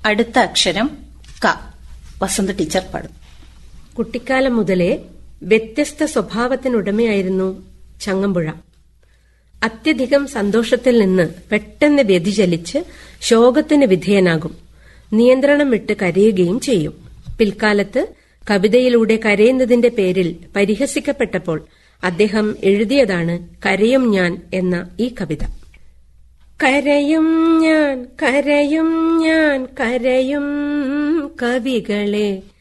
അടുത്ത അക്ഷരം ക വസന്ത ടീച്ചർ പാടും കുട്ടിക്കാലം മുതലേ വ്യത്യസ്ത സ്വഭാവത്തിനുടമയായിരുന്നു ചങ്ങമ്പുഴ അത്യധികം സന്തോഷത്തിൽ നിന്ന് പെട്ടെന്ന് വ്യതിചലിച്ച് ശോകത്തിന് വിധേയനാകും നിയന്ത്രണം വിട്ട് കരയുകയും ചെയ്യും പിൽക്കാലത്ത് കവിതയിലൂടെ കരയുന്നതിന്റെ പേരിൽ പരിഹസിക്കപ്പെട്ടപ്പോൾ അദ്ദേഹം എഴുതിയതാണ് കരയും ഞാൻ എന്ന ഈ കവിത കരയും ഞാൻ കരയും ഞാൻ കരയും കവികളെ